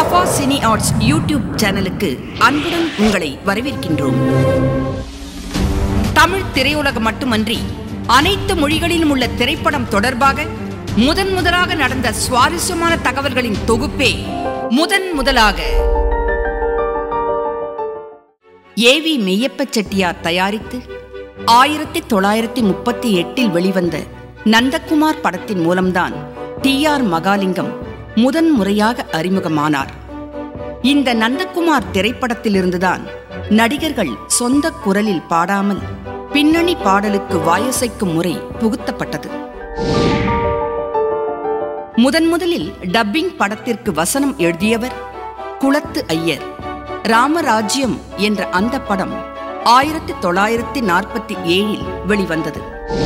Safa cine arts YouTube சேனலுக்கு அன்புடன் உங்களை வரவேற்கின்றோம் தமிழ் திரையுலகம் மட்டுமன்றி அனைத்து மொழிகளிலும் உள்ள திரைப்படம் தொடர்பாக முதன் முதலாக நடந்த சுவாரஸ்யமான தகவல்களின் தொகுப்பே முதன் முதலாக ஏவி மெய்யப்ப செட்டியார் தயாரித்து ஆயிரத்தி தொள்ளாயிரத்தி முப்பத்தி எட்டில் வெளிவந்த நந்தகுமார் படத்தின் மூலம்தான் டி ஆர் மகாலிங்கம் முதன் முறையாக அறிமுகமானார் இந்த நந்தகுமார் திரைப்படத்திலிருந்துதான் நடிகர்கள் சொந்த குரலில் பாடாமல் பின்னணி பாடலுக்கு வாயசைக்கும் முறை புகுத்தப்பட்டது முதன் முதலில் டப்பிங் படத்திற்கு வசனம் எழுதியவர் குளத்து ஐயர் ராமராஜ்யம் என்ற அந்த படம் ஆயிரத்தி தொள்ளாயிரத்தி நாற்பத்தி ஏழில் வெளிவந்தது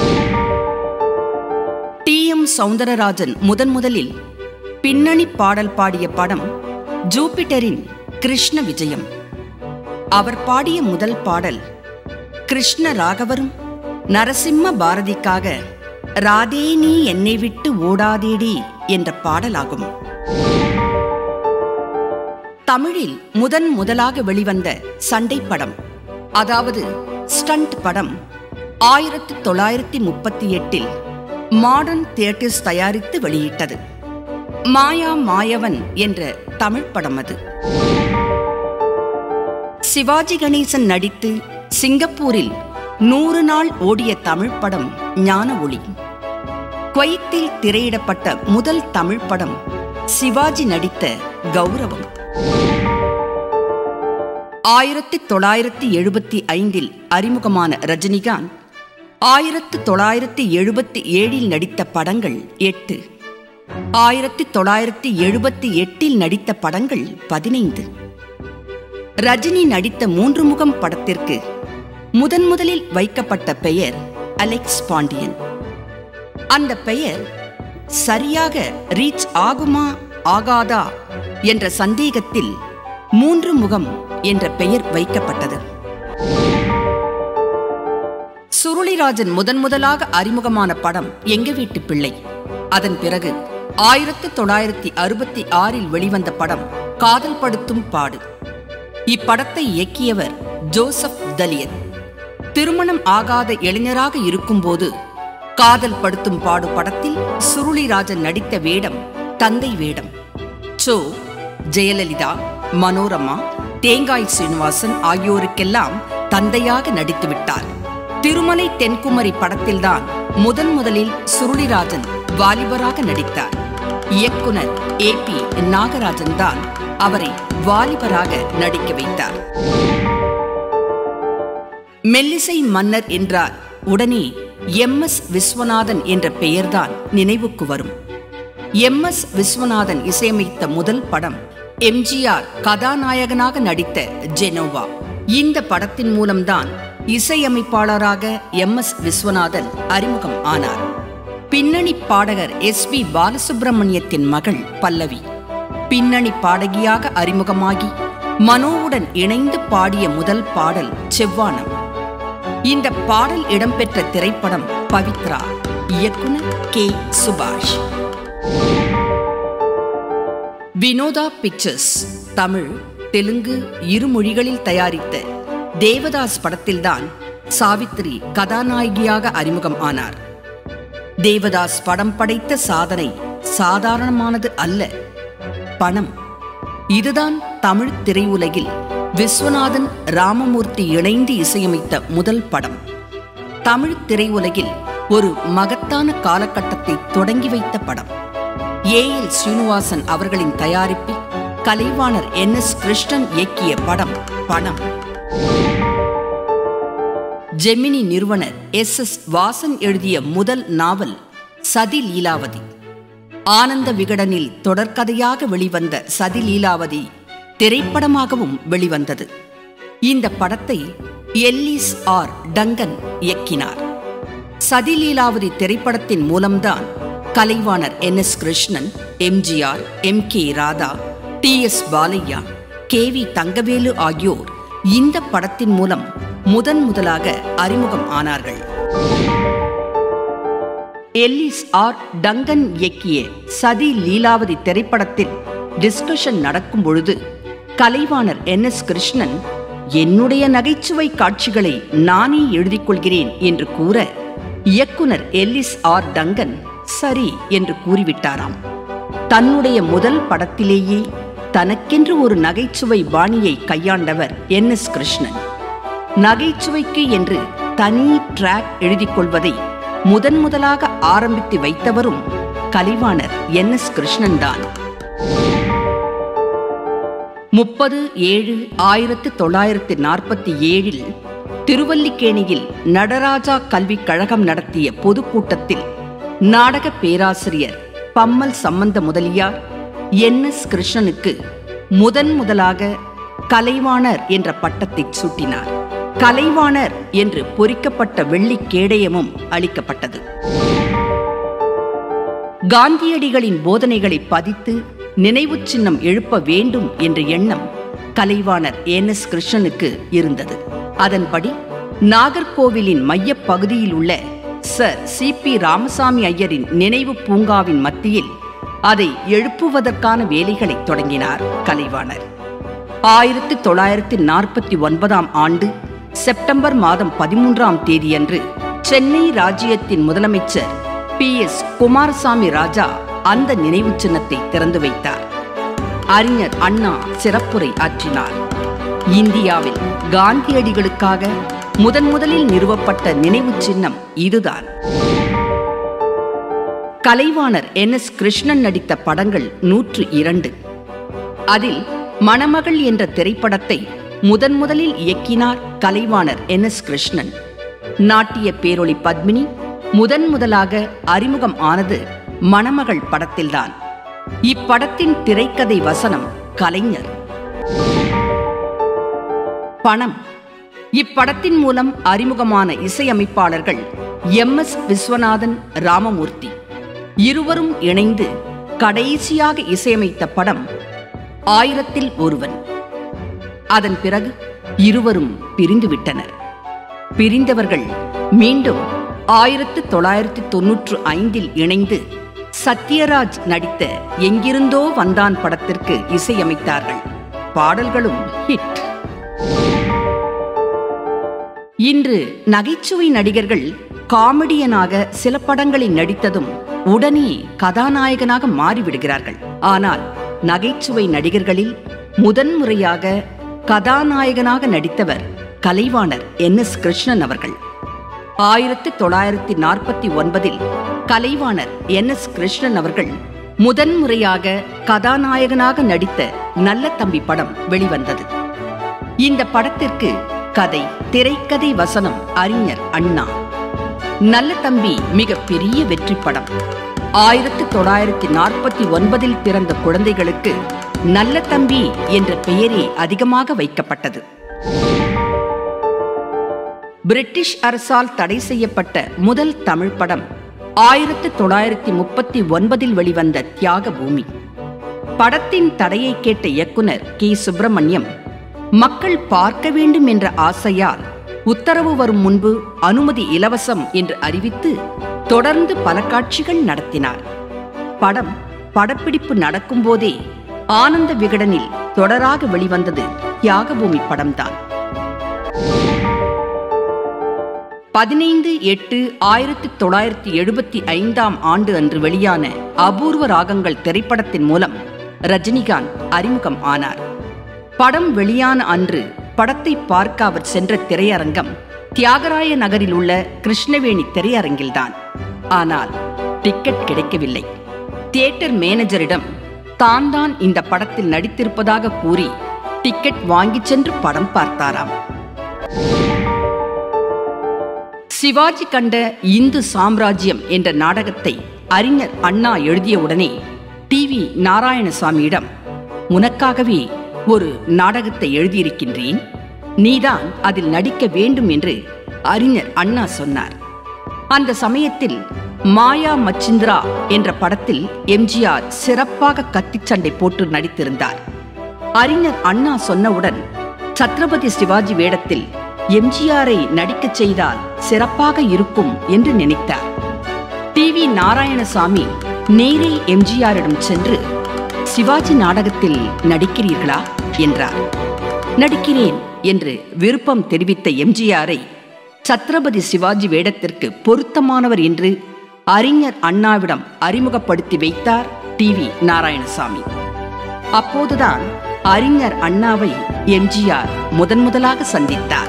டி எம் சவுந்தரராஜன் முதன் முதலில் பின்னணி பாடல் பாடிய படம் ஜூபிட்டரின் கிருஷ்ண விஜயம் அவர் பாடிய முதல் பாடல் கிருஷ்ண ராகவரும் நரசிம்ம பாரதிக்காக ராதே நீ என்னை விட்டு ஓடாதேடி என்ற பாடலாகும் தமிழில் முதன் முதலாக வெளிவந்த சண்டை படம் அதாவது ஸ்டண்ட் படம் ஆயிரத்தி தொள்ளாயிரத்தி முப்பத்தி எட்டில் மாடர்ன் தியேட்டர்ஸ் தயாரித்து வெளியிட்டது மாயா மாயவன் என்ற தமிழ் படம் அது சிவாஜி கணேசன் நடித்து சிங்கப்பூரில் நூறு நாள் ஓடிய தமிழ் படம் ஞான ஒளி குவைத்தில் திரையிடப்பட்ட முதல் தமிழ் படம் சிவாஜி நடித்த கௌரவம் ஆயிரத்தி தொள்ளாயிரத்தி எழுபத்தி ஐந்தில் அறிமுகமான ரஜினிகாந்த் ஆயிரத்து தொள்ளாயிரத்தி எழுபத்தி ஏழில் நடித்த படங்கள் எட்டு ஆயிரத்தி தொள்ளாயிரத்தி எழுபத்தி எட்டில் நடித்த படங்கள் பதினைந்து ரஜினி நடித்த மூன்று முகம் படத்திற்கு முதன் முதலில் வைக்கப்பட்ட பெயர் அலெக்ஸ் பாண்டியன் அந்த பெயர் சரியாக ரீச் ஆகுமா ஆகாதா என்ற சந்தேகத்தில் மூன்று முகம் என்ற பெயர் வைக்கப்பட்டது சுருளிராஜன் முதன் முதலாக அறிமுகமான படம் எங்க வீட்டு பிள்ளை அதன் பிறகு ஆயிரத்து தொள்ளாயிரத்தி அறுபத்தி ஆறில் வெளிவந்த படம் காதல் படுத்தும் பாடு இப்படத்தை இயக்கியவர் ஜோசப் தலியத் திருமணம் ஆகாத இளைஞராக இருக்கும்போது காதல் படுத்தும் பாடு படத்தில் சுருளிராஜன் நடித்த வேடம் தந்தை வேடம் சோ ஜெயலலிதா மனோரமா தேங்காய் சீனிவாசன் ஆகியோருக்கெல்லாம் தந்தையாக நடித்து விட்டார் திருமலை தென்குமரி படத்தில்தான் முதன் முதலில் சுருளிராஜன் வாலிபராக நடித்தார் இயக்குனர் ஏ பி நாகராஜன் தான் அவரை வாலிபராக நடிக்க வைத்தார் மெல்லிசை மன்னர் என்றார் உடனே எம் எஸ் விஸ்வநாதன் என்ற பெயர்தான் நினைவுக்கு வரும் எம் எஸ் விஸ்வநாதன் இசையமைத்த முதல் படம் எம்ஜிஆர் கதாநாயகனாக நடித்த ஜெனோவா இந்த படத்தின் மூலம்தான் இசையமைப்பாளராக எம் எஸ் விஸ்வநாதன் அறிமுகம் ஆனார் பின்னணி பாடகர் எஸ் பி பாலசுப்பிரமணியத்தின் மகள் பல்லவி பின்னணி பாடகியாக அறிமுகமாகி மனோவுடன் இணைந்து பாடிய முதல் பாடல் செவ்வானம் இந்த பாடல் இடம்பெற்ற திரைப்படம் பவித்ரா இயக்குனர் கே சுபாஷ் வினோதா பிக்சர்ஸ் தமிழ் தெலுங்கு இரு மொழிகளில் தயாரித்த தேவதாஸ் படத்தில்தான் சாவித்திரி கதாநாயகியாக அறிமுகம் ஆனார் தேவதாஸ் படம் படைத்த சாதனை சாதாரணமானது அல்ல பணம் இதுதான் தமிழ் திரையுலகில் விஸ்வநாதன் ராமமூர்த்தி இணைந்து இசையமைத்த முதல் படம் தமிழ் திரையுலகில் ஒரு மகத்தான காலகட்டத்தை தொடங்கி வைத்த படம் ஏ எல் ஸ்ரீனிவாசன் அவர்களின் தயாரிப்பில் கலைவாணர் என் எஸ் கிருஷ்ணன் இயக்கிய படம் பணம் ஜெமினி நிறுவனர் எஸ் எஸ் வாசன் எழுதிய முதல் நாவல் சதி லீலாவதி ஆனந்த விகடனில் தொடர்கதையாக வெளிவந்த சதி லீலாவதி திரைப்படமாகவும் வெளிவந்தது இந்த படத்தை எல்லிஸ் ஆர் டங்கன் இயக்கினார் சதி லீலாவதி திரைப்படத்தின் மூலம்தான் Kalaivanar N S Krishnan MGR M K Radha T S Balaiah K V Thangavelu ஆகியோர் இந்த படத்தின் மூலம் முதன் முதலாக அறிமுகம் ஆனார்கள் எல்லிஸ் ஆர் டங்கன் இயக்கிய சதி லீலாவதி திரைப்படத்தில் டிஸ்கஷன் நடக்கும் பொழுது கலைவாணர் என் எஸ் கிருஷ்ணன் என்னுடைய நகைச்சுவை காட்சிகளை நானே எழுதிக் கொள்கிறேன் என்று கூற இயக்குனர் எல்லிஸ் ஆர் டங்கன் சரி என்று கூறிவிட்டாராம் தன்னுடைய முதல் படத்திலேயே தனக்கென்று ஒரு நகைச்சுவை பாணியை கையாண்டவர் என் எஸ் கிருஷ்ணன் நகைச்சுவைக்கு என்று தனி ட்ராக் எழுதிக் கொள்வதை முதன் முதலாக ஆரம்பித்து வைத்தவரும் கலைவாணர் என் எஸ் கிருஷ்ணன் தான் முப்பது ஏழு ஆயிரத்து தொள்ளாயிரத்து நாற்பத்தி ஏழில் திருவல்லிக்கேணியில் நடராஜா கல்விக் கழகம் நடத்திய பொதுக்கூட்டத்தில் நாடக பேராசிரியர் பம்மல் சம்பந்த முதலியார் என் எஸ் கிருஷ்ணனுக்கு முதன் முதலாக கலைவாணர் என்ற பட்டத்தை சூட்டினார் கலைவாணர் என்று பொறிக்கப்பட்ட வெள்ளி கேடயமும் அளிக்கப்பட்டது காந்தியடிகளின் போதனைகளை பதித்து நினைவு சின்னம் எழுப்ப வேண்டும் என்ற எண்ணம் கலைவாணர் என் எஸ் கிருஷ்ணனுக்கு இருந்தது அதன்படி நாகர்கோவிலின் மையப் பகுதியில் உள்ள சர் சி பி ராமசாமி ஐயரின் நினைவு பூங்காவின் மத்தியில் அதை எழுப்புவதற்கான வேலைகளை தொடங்கினார் கலைவாணர் ஆயிரத்தி தொள்ளாயிரத்தி நாற்பத்தி ஒன்பதாம் ஆண்டு செப்டம்பர் மாதம் பதிமூன்றாம் தேதியன்று சென்னை ராஜ்யத்தின் முதலமைச்சர் பி எஸ் குமாரசாமி ராஜா அந்த நினைவு சின்னத்தை திறந்து வைத்தார் அறிஞர் அண்ணா சிறப்புரை ஆற்றினார் இந்தியாவில் காந்தியடிகளுக்காக முதன் முதலில் நிறுவப்பட்ட நினைவு சின்னம் இதுதான் கலைவாணர் என் எஸ் கிருஷ்ணன் நடித்த படங்கள் நூற்று இரண்டு அதில் மணமகள் என்ற திரைப்படத்தை முதன் முதலில் இயக்கினார் கலைவாணர் என் எஸ் கிருஷ்ணன் நாட்டிய பேரொளி பத்மினி முதன் முதலாக அறிமுகம் ஆனது மணமகள் படத்தில்தான் இப்படத்தின் திரைக்கதை வசனம் கலைஞர் பணம் இப்படத்தின் மூலம் அறிமுகமான இசையமைப்பாளர்கள் எம் எஸ் விஸ்வநாதன் ராமமூர்த்தி இருவரும் இணைந்து கடைசியாக இசையமைத்த படம் ஆயிரத்தில் ஒருவன் அதன் பிறகு இருவரும் பிரிந்துவிட்டனர் பிரிந்தவர்கள் மீண்டும் ஆயிரத்து தொள்ளாயிரத்து தொன்னூற்று ஐந்தில் இணைந்து சத்யராஜ் நடித்த எங்கிருந்தோ வந்தான் படத்திற்கு இசையமைத்தார்கள் பாடல்களும் ஹிட் இன்று நகைச்சுவை நடிகர்கள் காமெடியனாக சில படங்களில் நடித்ததும் உடனே கதாநாயகனாக மாறிவிடுகிறார்கள் ஆனால் நகைச்சுவை நடிகர்களில் முதன்முறையாக கதாநாயகனாக நடித்தவர் கலைவாணர் என் எஸ் கிருஷ்ணன் அவர்கள் ஆயிரத்தி தொள்ளாயிரத்தி நாற்பத்தி ஒன்பதில் கலைவாணர் என் எஸ் கிருஷ்ணன் அவர்கள் முதன்முறையாக கதாநாயகனாக நடித்த நல்ல தம்பி படம் வெளிவந்தது இந்த படத்திற்கு கதை திரைக்கதை வசனம் அறிஞர் அண்ணா நல்ல தம்பி மிக பெரிய வெற்றி படம் ஆயிரத்தி தொள்ளாயிரத்தி நாற்பத்தி ஒன்பதில் பிறந்த குழந்தைகளுக்கு நல்ல தம்பி என்ற பெயரே அதிகமாக வைக்கப்பட்டது பிரிட்டிஷ் அரசால் தடை செய்யப்பட்ட முதல் தமிழ் படம் ஆயிரத்தி தொள்ளாயிரத்தி முப்பத்தி ஒன்பதில் வெளிவந்த தியாக பூமி படத்தின் தடையை கேட்ட இயக்குனர் கே சுப்பிரமணியம் மக்கள் பார்க்க வேண்டும் என்ற ஆசையால் உத்தரவு வரும் முன்பு அனுமதி இலவசம் என்று அறிவித்து தொடர்ந்து பல காட்சிகள் நடத்தினார் படம் படப்பிடிப்பு நடக்கும்போதே ஆனந்த விகடனில் தொடராக வெளிவந்தது தியாகபூமி படம்தான் பதினைந்து எட்டு ஆயிரத்தி தொள்ளாயிரத்தி எழுபத்தி ஐந்தாம் ஆண்டு அன்று வெளியான அபூர்வ ராகங்கள் திரைப்படத்தின் மூலம் ரஜினிகாந்த் அறிமுகம் ஆனார் படம் வெளியான அன்று படத்தை பார்க்க அவர் சென்ற திரையரங்கம் தியாகராய நகரில் உள்ள கிருஷ்ணவேணி திரையரங்கில்தான் ஆனால் டிக்கெட் கிடைக்கவில்லை தியேட்டர் மேனேஜரிடம் தான் தான் இந்த படத்தில் நடித்திருப்பதாக கூறி டிக்கெட் வாங்கிச் சென்று படம் பார்த்தாராம் சிவாஜி கண்ட இந்து சாம்ராஜ்யம் என்ற நாடகத்தை அறிஞர் அண்ணா எழுதியவுடனே டி வி நாராயணசாமியிடம் உனக்காகவே ஒரு நாடகத்தை எழுதியிருக்கின்றேன் நீதான் அதில் நடிக்க வேண்டும் என்று அறிஞர் அண்ணா சொன்னார் அந்த சமயத்தில் மாயா மச்சிந்திரா என்ற படத்தில் எம்ஜிஆர் சிறப்பாக கத்திச் சண்டை போட்டு நடித்திருந்தார் அறிஞர் அண்ணா சொன்னவுடன் சத்ரபதி சிவாஜி வேடத்தில் எம்ஜிஆரை நடிக்கச் செய்தால் சிறப்பாக இருக்கும் என்று நினைத்தார் டி வி நாராயணசாமி நேரே எம்ஜிஆரிடம் சென்று சிவாஜி நாடகத்தில் நடிக்கிறீர்களா என்றார் நடிக்கிறேன் என்று விருப்பம் தெரிவித்த எம்ஜிஆரை சத்ரபதி சிவாஜி வேடத்திற்கு பொருத்தமானவர் என்று அறிஞர் அண்ணாவிடம் அறிமுகப்படுத்தி வைத்தார் டி வி நாராயணசாமி அப்போதுதான் அறிஞர் அண்ணாவை எம்ஜிஆர் முதன் முதலாக சந்தித்தார்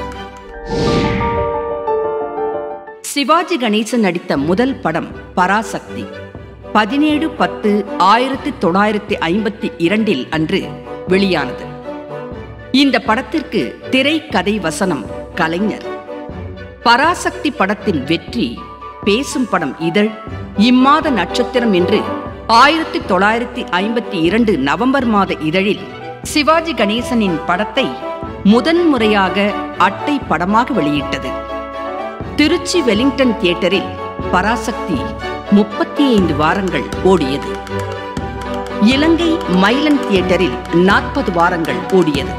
சிவாஜி கணேசன் நடித்த முதல் படம் பராசக்தி பதினேழு பத்து ஆயிரத்தி தொள்ளாயிரத்தி ஐம்பத்தி இரண்டில் அன்று வெளியானது இந்த படத்திற்கு திரைக்கதை வசனம் கலைஞர் பராசக்தி படத்தின் வெற்றி பேசும் படம் இதழ் இம்மாத நட்சத்திரம் என்று ஆயிரத்தி தொள்ளாயிரத்தி ஐம்பத்தி இரண்டு நவம்பர் மாத இதழில் சிவாஜி கணேசனின் படத்தை முதன்முறையாக அட்டை படமாக வெளியிட்டது திருச்சி வெலிங்டன் தியேட்டரில் பராசக்தி முப்பத்தி ஐந்து வாரங்கள் ஓடியது இலங்கை மைலன் தியேட்டரில் நாற்பது வாரங்கள் ஓடியது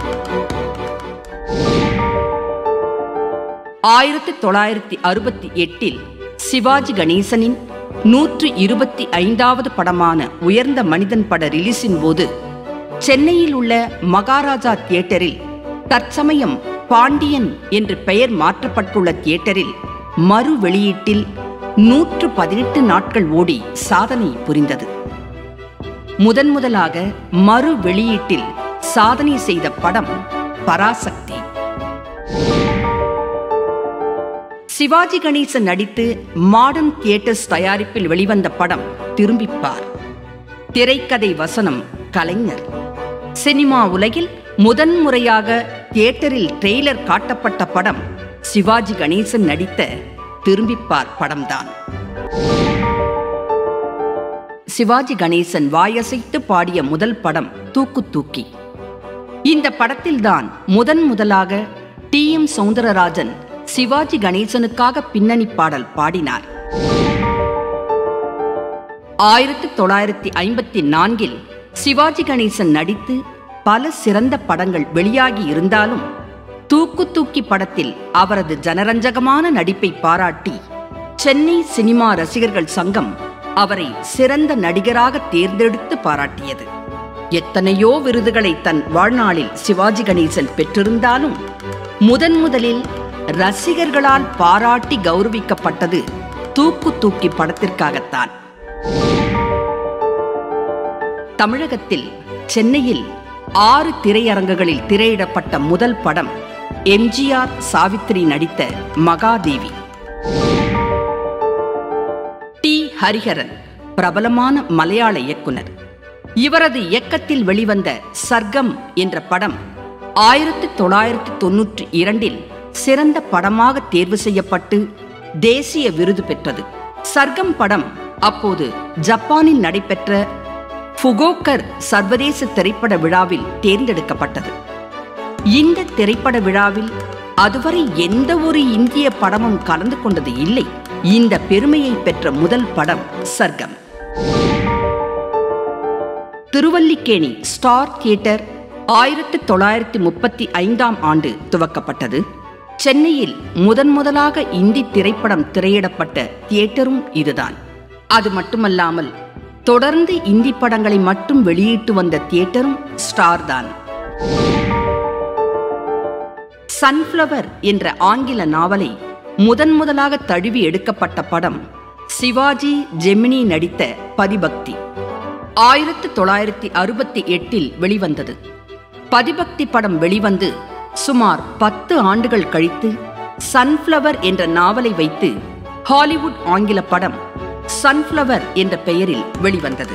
ஆயிரத்தி தொள்ளாயிரத்தி அறுபத்தி எட்டில் சிவாஜி கணேசனின் நூற்று இருபத்தி ஐந்தாவது படமான உயர்ந்த மனிதன் பட ரிலீஸின் போது சென்னையில் உள்ள மகாராஜா தியேட்டரில் தற்சமயம் பாண்டியன் என்று பெயர் மாற்றப்பட்டுள்ள தியேட்டரில் மறு வெளியீட்டில் நூற்று பதினெட்டு நாட்கள் ஓடி சாதனை புரிந்தது முதன் முதலாக மறு வெளியீட்டில் சாதனை செய்த படம் பராசக்தி சிவாஜி கணேசன் நடித்து மாடர்ன் தியேட்டர்ஸ் தயாரிப்பில் வெளிவந்த படம் திரும்பிப்பார் திரைக்கதை வசனம் கலைஞர் சினிமா உலகில் முதன்முறையாக தியேட்டரில் ட்ரெய்லர் காட்டப்பட்ட படம் சிவாஜி கணேசன் நடித்த திரும்பிப்பார் படம்தான் சிவாஜி கணேசன் வாயசைத்து பாடிய முதல் படம் தூக்கு தூக்கி இந்த படத்தில்தான் முதன் முதலாக டி எம் சௌந்தரராஜன் சிவாஜி கணேசனுக்காக பின்னணி பாடல் பாடினார் ஆயிரத்தி தொள்ளாயிரத்தி ஐம்பத்தி நான்கில் சிவாஜி கணேசன் நடித்து பல சிறந்த படங்கள் வெளியாகி இருந்தாலும் தூக்கு தூக்கி படத்தில் அவரது ஜனரஞ்சகமான நடிப்பை பாராட்டி சென்னை சினிமா ரசிகர்கள் சங்கம் அவரை சிறந்த நடிகராக தேர்ந்தெடுத்து பாராட்டியது எத்தனையோ விருதுகளை தன் வாழ்நாளில் சிவாஜி கணேசன் பெற்றிருந்தாலும் முதன் முதலில் ரசிகர்களால் பாராட்டி கௌரவிக்கப்பட்டது தூக்கு தூக்கி படத்திற்காகத்தான் தமிழகத்தில் சென்னையில் ஆறு திரையரங்குகளில் திரையிடப்பட்ட முதல் படம் எம்ஜிஆர் சாவித்திரி நடித்த மகாதேவி டி ஹரிஹரன் பிரபலமான மலையாள இயக்குனர் இவரது இயக்கத்தில் வெளிவந்த சர்க்கம் என்ற படம் ஆயிரத்தி தொள்ளாயிரத்தி தொன்னூற்றி இரண்டில் சிறந்த படமாக தேர்வு செய்யப்பட்டு தேசிய விருது பெற்றது சர்க்கம் படம் அப்போது ஜப்பானில் நடைபெற்ற ஃபுகோக்கர் சர்வதேச திரைப்பட விழாவில் தேர்ந்தெடுக்கப்பட்டது இந்த திரைப்பட விழாவில் அதுவரை எந்த ஒரு இந்திய படமும் கலந்து கொண்டது இல்லை இந்த பெருமையை பெற்ற முதல் படம் சர்க்கம் திருவல்லிக்கேணி ஸ்டார் தியேட்டர் ஆயிரத்தி தொள்ளாயிரத்தி முப்பத்தி ஐந்தாம் ஆண்டு துவக்கப்பட்டது சென்னையில் முதன் முதலாக இந்தி திரைப்படம் திரையிடப்பட்ட தியேட்டரும் இதுதான் அது மட்டுமல்லாமல் தொடர்ந்து இந்தி படங்களை மட்டும் வெளியிட்டு வந்த தியேட்டரும் ஸ்டார் தான் சன்ஃப்ளவர் என்ற ஆங்கில நாவலை முதன் முதலாக தழுவி எடுக்கப்பட்ட படம் சிவாஜி ஜெமினி நடித்த பதிபக்தி ஆயிரத்தி தொள்ளாயிரத்தி அறுபத்தி எட்டில் வெளிவந்தது பதிபக்தி படம் வெளிவந்து சுமார் பத்து ஆண்டுகள் கழித்து சன்ஃப்ளவர் என்ற நாவலை வைத்து ஹாலிவுட் ஆங்கில படம் சன்ஃப்ளவர் என்ற பெயரில் வெளிவந்தது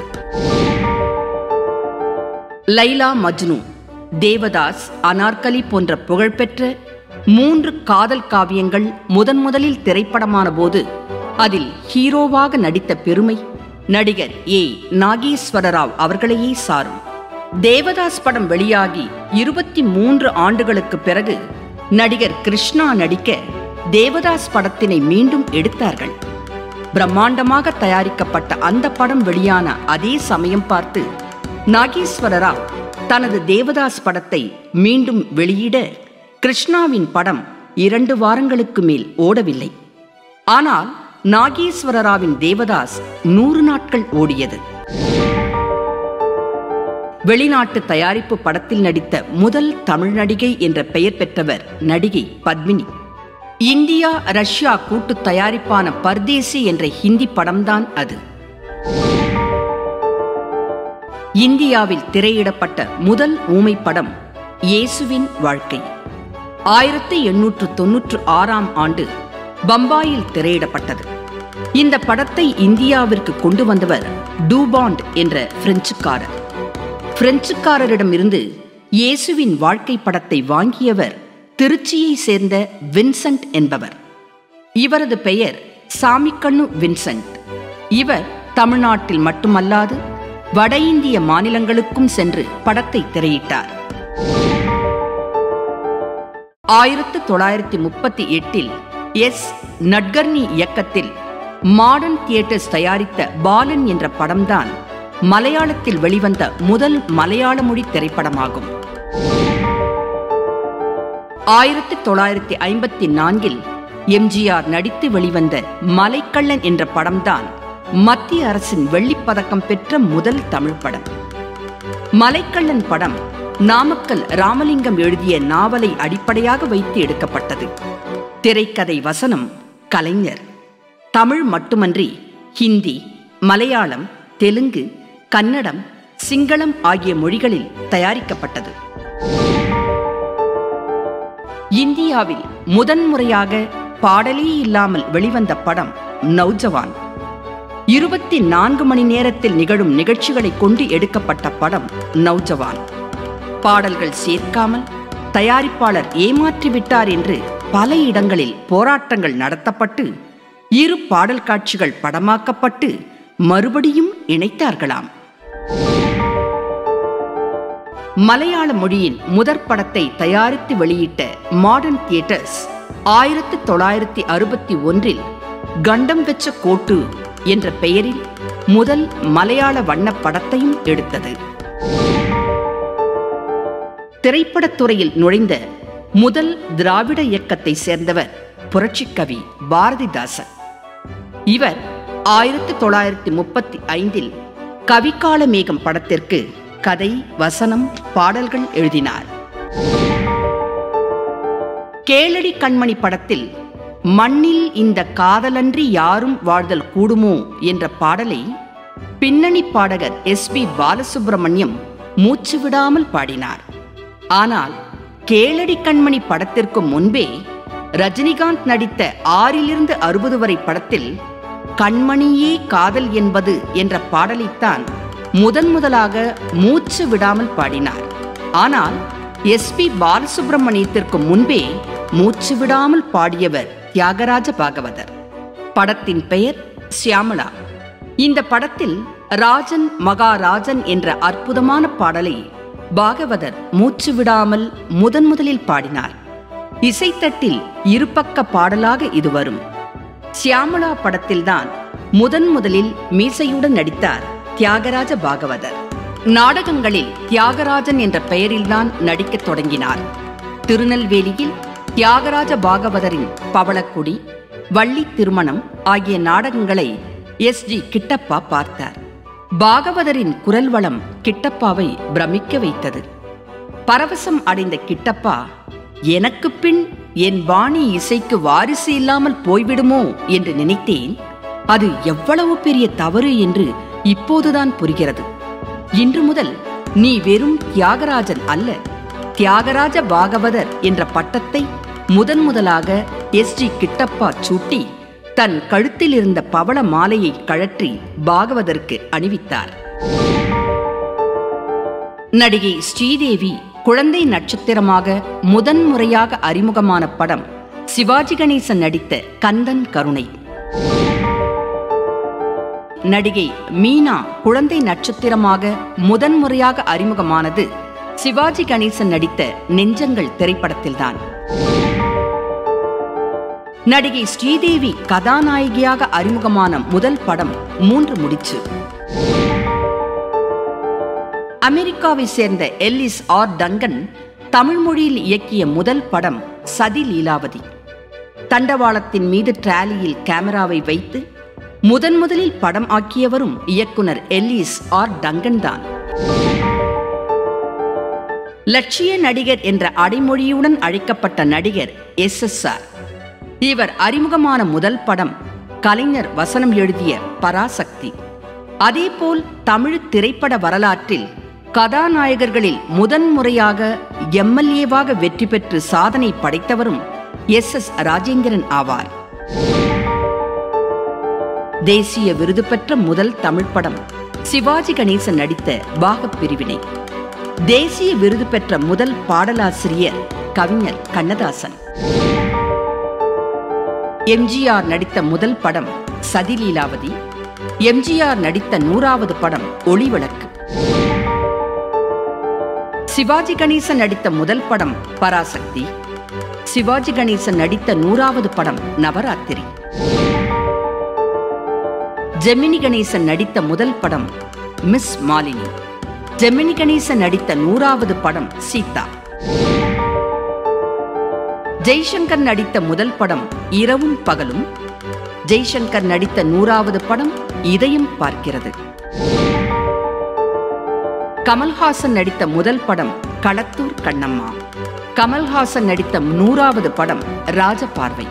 லைலா மஜ்னு தேவதாஸ் அனார்கலி போன்ற புகழ்பெற்ற மூன்று காதல் காவியங்கள் முதன் முதலில் திரைப்படமான போது அதில் ஹீரோவாக நடித்த பெருமை நடிகர் ஏ நாகேஸ்வரராவ் அவர்களையே சாரும் தேவதாஸ் படம் வெளியாகி இருபத்தி மூன்று ஆண்டுகளுக்கு பிறகு நடிகர் கிருஷ்ணா நடிக்க தேவதாஸ் படத்தினை மீண்டும் எடுத்தார்கள் பிரம்மாண்டமாக தயாரிக்கப்பட்ட அந்த படம் வெளியான அதே சமயம் பார்த்து நாகேஸ்வரராவ் தனது தேவதாஸ் படத்தை மீண்டும் வெளியிட கிருஷ்ணாவின் படம் இரண்டு வாரங்களுக்கு மேல் ஓடவில்லை ஆனால் நாகேஸ்வரராவின் தேவதாஸ் நூறு நாட்கள் ஓடியது வெளிநாட்டு தயாரிப்பு படத்தில் நடித்த முதல் தமிழ் நடிகை என்ற பெயர் பெற்றவர் நடிகை பத்மினி இந்தியா ரஷ்யா கூட்டு தயாரிப்பான பர்தேசி என்ற ஹிந்தி படம்தான் அது இந்தியாவில் திரையிடப்பட்ட முதல் ஊமை படம் இயேசுவின் வாழ்க்கை ஆயிரத்தி எண்ணூற்று தொன்னூற்று ஆறாம் ஆண்டு பம்பாயில் திரையிடப்பட்டது இந்த படத்தை இந்தியாவிற்கு கொண்டு வந்தவர் டூபாண்ட் என்ற பிரெஞ்சுக்காரர் பிரெஞ்சுக்காரரிடமிருந்து இயேசுவின் வாழ்க்கை படத்தை வாங்கியவர் திருச்சியை சேர்ந்த வின்சென்ட் என்பவர் இவரது பெயர் சாமிக்கண்ணு வின்சென்ட் இவர் தமிழ்நாட்டில் மட்டுமல்லாது வட இந்திய மாநிலங்களுக்கும் சென்று படத்தை திரையிட்டார் ஆயிரத்து தொள்ளாயிரத்தி முப்பத்தி எட்டில் எஸ் நட்கர்னி இயக்கத்தில் மாடர்ன் தியேட்டர்ஸ் தயாரித்த பாலன் என்ற படம்தான் மலையாளத்தில் வெளிவந்த முதல் மலையாள மொழி திரைப்படமாகும் ஆயிரத்தி தொள்ளாயிரத்தி ஐம்பத்தி நான்கில் எம்ஜிஆர் நடித்து வெளிவந்த மலைக்கள்ளன் என்ற படம்தான் மத்திய அரசின் வெள்ளிப்பதக்கம் பெற்ற முதல் தமிழ் படம் மலைக்கள்ளன் படம் நாமக்கல் ராமலிங்கம் எழுதிய நாவலை அடிப்படையாக வைத்து எடுக்கப்பட்டது திரைக்கதை வசனம் கலைஞர் தமிழ் மட்டுமன்றி ஹிந்தி மலையாளம் தெலுங்கு கன்னடம் சிங்களம் ஆகிய மொழிகளில் தயாரிக்கப்பட்டது இந்தியாவில் முதன்முறையாக பாடலே இல்லாமல் வெளிவந்த படம் நௌஜவான் இருபத்தி நான்கு மணி நேரத்தில் நிகழும் நிகழ்ச்சிகளை கொண்டு எடுக்கப்பட்ட படம் நௌஜவான் பாடல்கள் சேர்க்காமல் தயாரிப்பாளர் ஏமாற்றிவிட்டார் என்று பல இடங்களில் போராட்டங்கள் நடத்தப்பட்டு இரு பாடல் காட்சிகள் படமாக்கப்பட்டு மறுபடியும் இணைத்தார்களாம் மலையாள மொழியின் முதற் படத்தை தயாரித்து வெளியிட்ட மாடர்ன் தியேட்டர்ஸ் ஆயிரத்தி தொள்ளாயிரத்தி அறுபத்தி ஒன்றில் கண்டம் வெச்ச கோட்டு என்ற பெயரில் முதல் மலையாள வண்ணப் படத்தையும் எடுத்தது திரைப்படத்துறையில் நுழைந்த முதல் திராவிட இயக்கத்தை சேர்ந்தவர் புரட்சிக்கவி பாரதிதாசன் இவர் ஆயிரத்தி தொள்ளாயிரத்தி முப்பத்தி ஐந்தில் கவிகால மேகம் படத்திற்கு கதை வசனம் பாடல்கள் எழுதினார் கேளடி கண்மணி படத்தில் மண்ணில் இந்த காதலன்றி யாரும் வாழ்தல் கூடுமோ என்ற பாடலை பின்னணி பாடகர் எஸ் பி பாலசுப்பிரமணியம் மூச்சு விடாமல் பாடினார் ஆனால் கேளடி கண்மணி படத்திற்கு முன்பே ரஜினிகாந்த் நடித்த ஆறிலிருந்து அறுபது வரை படத்தில் கண்மணியே காதல் என்பது என்ற பாடலைத்தான் முதன் முதலாக மூச்சு விடாமல் பாடினார் ஆனால் எஸ் பி பாலசுப்பிரமணியத்திற்கு முன்பே மூச்சு விடாமல் பாடியவர் தியாகராஜ பாகவதர் படத்தின் பெயர் சியாமளா இந்த படத்தில் ராஜன் மகாராஜன் என்ற அற்புதமான பாடலை பாகவதர் மூச்சு விடாமல் முதன் முதலில் பாடினார் இசைத்தட்டில் இருபக்க பாடலாக இது வரும் சியாமளா படத்தில்தான் முதன் முதலில் மீசையுடன் நடித்தார் தியாகராஜ பாகவதர் நாடகங்களில் தியாகராஜன் என்ற பெயரில்தான் நடிக்கத் தொடங்கினார் திருநெல்வேலியில் தியாகராஜ பாகவதரின் பவளக்குடி வள்ளி திருமணம் ஆகிய நாடகங்களை எஸ் ஜி கிட்டப்பா பார்த்தார் பாகவதரின் குரல் வளம் கிட்டப்பாவை பிரமிக்க வைத்தது பரவசம் அடைந்த கிட்டப்பா எனக்கு பின் என் வாணி இசைக்கு வாரிசு இல்லாமல் போய்விடுமோ என்று நினைத்தேன் அது எவ்வளவு பெரிய தவறு என்று இப்போதுதான் புரிகிறது இன்று முதல் நீ வெறும் தியாகராஜன் அல்ல தியாகராஜ பாகவதர் என்ற பட்டத்தை முதன் முதலாக எஸ் ஜி கிட்டப்பா சூட்டி தன் கழுத்தில் இருந்த பவள மாலையை கழற்றி பாகவதற்கு அணிவித்தார் நடிகை ஸ்ரீதேவி குழந்தை நட்சத்திரமாக முதன்முறையாக அறிமுகமான படம் சிவாஜி கணேசன் நடித்த கந்தன் கருணை நடிகை மீனா குழந்தை நட்சத்திரமாக முதன்முறையாக அறிமுகமானது சிவாஜி கணேசன் நடித்த நெஞ்சங்கள் திரைப்படத்தில்தான் நடிகை ஸ்ரீதேவி கதாநாயகியாக அறிமுகமான முதல் படம் மூன்று முடிச்சு அமெரிக்காவை சேர்ந்த எல்லிஸ் ஆர் டங்கன் தமிழ் மொழியில் இயக்கிய முதல் படம் சதி லீலாவதி தண்டவாளத்தின் மீது டிராலியில் கேமராவை வைத்து முதன் முதலில் படம் ஆக்கியவரும் இயக்குனர் எல்லிஸ் ஆர் டங்கன் தான் லட்சிய நடிகர் என்ற அடைமொழியுடன் அழைக்கப்பட்ட நடிகர் எஸ் எஸ் ஆர் இவர் அறிமுகமான முதல் படம் கலைஞர் வசனம் எழுதிய பராசக்தி அதேபோல் தமிழ் திரைப்பட வரலாற்றில் கதாநாயகர்களில் முதன்முறையாக எம்எல்ஏவாக வெற்றி பெற்று சாதனை படைத்தவரும் எஸ் எஸ் ராஜேந்திரன் ஆவார் தேசிய விருது பெற்ற முதல் தமிழ் படம் சிவாஜி கணேசன் நடித்த பாகப் பிரிவினை தேசிய விருது பெற்ற முதல் பாடலாசிரியர் கவிஞர் கண்ணதாசன் எம்ஜிஆர் நடித்த முதல் படம் சதிலீலாவதி எம்ஜிஆர் நடித்த நூறாவது படம் ஒளிவிளக்கு சிவாஜி கணேசன் நடித்த முதல் படம் பராசக்தி சிவாஜி கணேசன் நடித்த நூறாவது படம் நவராத்திரி ஜெமினி கணேசன் நடித்த முதல் படம் மிஸ் மாலினி ஜெமினி கணேசன் நடித்த நூறாவது படம் சீதா ஜெய்சங்கர் நடித்த முதல் படம் இரவும் பகலும் ஜெய்சங்கர் நடித்த நூறாவது படம் இதயம் பார்க்கிறது கமல்ஹாசன் நடித்த முதல் படம் களத்தூர் கண்ணம்மா கமல்ஹாசன் நடித்த நூறாவது படம் ராஜபார்வை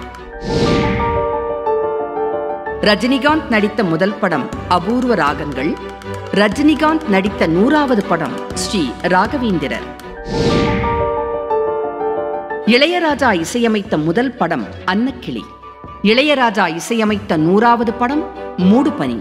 ரஜினிகாந்த் நடித்த முதல் படம் அபூர்வ ராகங்கள் ரஜினிகாந்த் நடித்த நூறாவது படம் ஸ்ரீ ராகவேந்திரர் இளையராஜா இசையமைத்த முதல் படம் அன்னக்கிளி இளையராஜா இசையமைத்த நூறாவது படம் மூடுபனி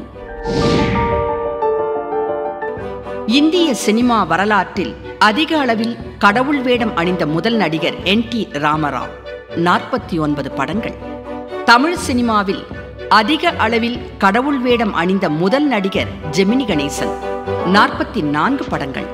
இந்திய சினிமா வரலாற்றில் அதிக அளவில் கடவுள் வேடம் அணிந்த முதல் நடிகர் என் டி ராமராவ் நாற்பத்தி ஒன்பது படங்கள் தமிழ் சினிமாவில் அதிக அளவில் கடவுள் வேடம் அணிந்த முதல் நடிகர் ஜெமினி கணேசன் நாற்பத்தி நான்கு படங்கள்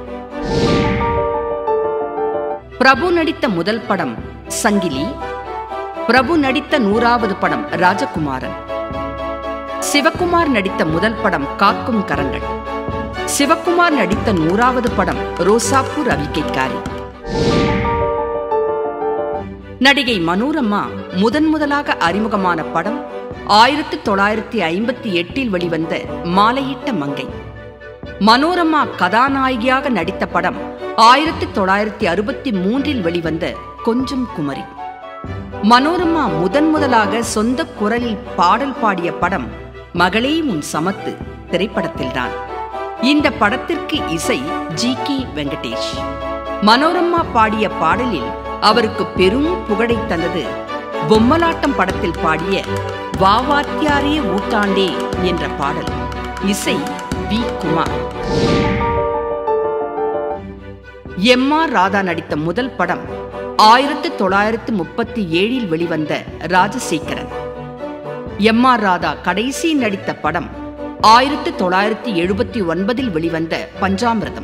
பிரபு நடித்த முதல் படம் சங்கிலி பிரபு நடித்த நூறாவது படம் ராஜகுமாரன் சிவகுமார் நடித்த முதல் படம் காக்கும் கரங்கள் சிவகுமார் நடித்த நூறாவது படம் ரோசாப்பூர் ரவிக்கைக்காரி நடிகை மனோரமா முதன் முதலாக அறிமுகமான படம் ஆயிரத்தி தொள்ளாயிரத்தி ஐம்பத்தி எட்டில் வெளிவந்த மாலையிட்ட மங்கை மனோரமா கதாநாயகியாக நடித்த படம் ஆயிரத்தி தொள்ளாயிரத்தி அறுபத்தி மூன்றில் வெளிவந்த கொஞ்சம் குமரி மனோரமா முதன் முதலாக சொந்த குரலில் பாடல் பாடிய படம் மகளே உன் சமத்து திரைப்படத்தில்தான் இந்த படத்திற்கு இசை ஜி கே வெங்கடேஷ் மனோரமா பாடிய பாடலில் அவருக்கு பெரும் புகழை தந்தது பொம்மலாட்டம் படத்தில் பாடிய வாவாத்தியாரே ஊட்டாண்டே என்ற பாடல் இசை V Kumar M R Radha நடித்த முதல் படம் ஆயிரத்தி தொள்ளாயிரத்தி முப்பத்தி ஏழில் வெளிவந்த ராஜசேகரன் எம் ஆர் ராதா கடைசி நடித்த படம் ஆயிரத்தி தொள்ளாயிரத்தி எழுபத்தி ஒன்பதில் வெளிவந்த பஞ்சாமிரதம்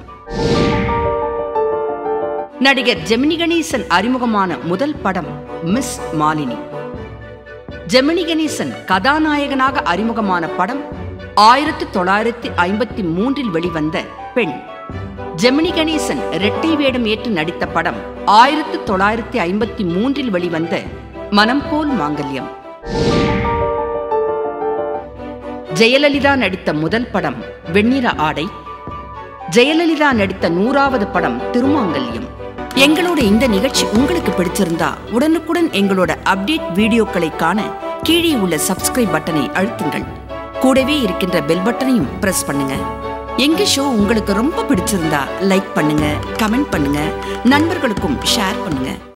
நடிகர் ஜெமினி கணேசன் அறிமுகமான முதல் படம் மிஸ் மாலினி ஜெமினி கணேசன் கதாநாயகனாக அறிமுகமான படம் ஆயிரத்தி தொள்ளாயிரத்தி ஐம்பத்தி மூன்றில் வெளிவந்த பெண் ஜெமினி கணேசன் இரட்டை வேடம் ஏற்று நடித்த படம் ஆயிரத்தி தொள்ளாயிரத்தி ஐம்பத்தி மூன்றில் வெளிவந்த மனம் போல் மாங்கல்யம் ஜெயலலிதா நடித்த முதல் படம் வெண்ணிற ஆடை ஜெயலலிதா நடித்த நூறாவது படம் திருமாங்கல்யம் எங்களோட இந்த நிகழ்ச்சி உங்களுக்கு பிடிச்சிருந்தா உடனுக்குடன் எங்களோட அப்டேட் வீடியோக்களை காண கீழே உள்ள சப்ஸ்கிரைப் பட்டனை அழுத்துங்கள் கூடவே இருக்கின்ற பெல் பட்டனையும் பிரஸ் பண்ணுங்க எங்க ஷோ உங்களுக்கு ரொம்ப பிடிச்சிருந்தா லைக் பண்ணுங்க கமெண்ட் பண்ணுங்க நண்பர்களுக்கும் ஷேர் பண்ணுங்க